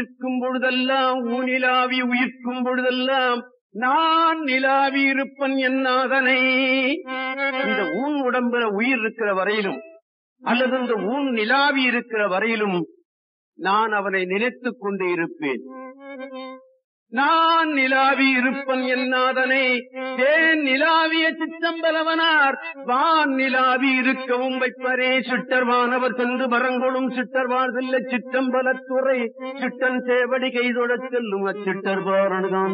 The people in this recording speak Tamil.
இருக்கும் பொழுதெல்லாம் ஊனிலாவி உயிர்க்கும் பொழுதெல்லாம் நான் நிலாவி இருப்பன் என்னாதனை இந்த ஊன் உடம்புல உயிர் இருக்கிற வரையிலும் அல்லது இந்த ஊன் நிலாவி இருக்கிற வரையிலும் நான் அவனை நினைத்துக் கொண்டு இருப்பேன் நான் நிலாவி இருப்பன் என்னாதனை தேன் நிலாவிய சித்தம்பலவனார் வான் நிலாவி இருக்கவும் வைப்பரே சிட்டர்வானவர் சென்று மரங்கொழும் சிட்டர்வான் செல்ல சிற்றம்பலத்துறை சிட்டன் சேவடி கைதொடச் செல்லும் அச்சிட்டர்வாரனுதான்